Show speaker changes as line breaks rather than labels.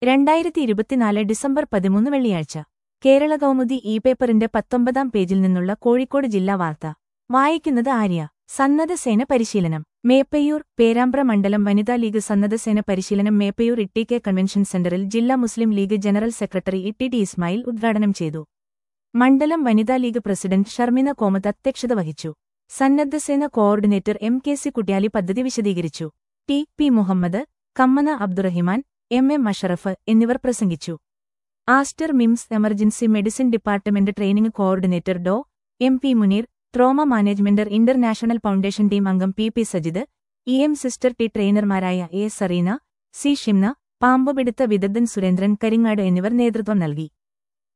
രണ്ടായിരത്തി ഇരുപത്തിനാല് ഡിസംബർ പതിമൂന്ന് വെള്ളിയാഴ്ച കേരള കൗമുദി ഇ പേപ്പറിന്റെ പത്തൊമ്പതാം പേജിൽ നിന്നുള്ള കോഴിക്കോട് ജില്ലാ വാർത്ത വായിക്കുന്നത് ആര്യ സന്നദ്ധസേന പരിശീലനം മേപ്പയ്യൂർ പേരാമ്പ്ര മണ്ഡലം വനിതാ ലീഗ് സന്നദ്ധസേന പരിശീലനം മേപ്പയ്യൂർ ഇട്ടി കെ കൺവെൻഷൻ സെന്ററിൽ ജില്ലാ മുസ്ലിം ലീഗ് ജനറൽ സെക്രട്ടറി ഇട്ടി ടി ഇസ്മായിൽ ഉദ്ഘാടനം ചെയ്തു മണ്ഡലം വനിതാ ലീഗ് പ്രസിഡന്റ് ഷർമിന കോമത്ത് അധ്യക്ഷത വഹിച്ചു സന്നദ്ധസേന coordinator M K C Kutyali പദ്ധതി വിശദീകരിച്ചു T P Muhammad Kammana Abdurahiman M M Ashraf എന്നിവർ പ്രസംഗിച്ചു Aster MIMS emergency medicine department training coordinator Dr M P Muneer trauma management international foundation team അംഗം P P Sajid E M sister T ട്രെയിനർമാരായ എ സറീന സി ഷിംന പാമ്പുപിടുത്ത വിദഗ്ധൻ സുരേന്ദ്രൻ കരിങ്ങാട് എന്നിവർ നേതൃത്വം നൽകി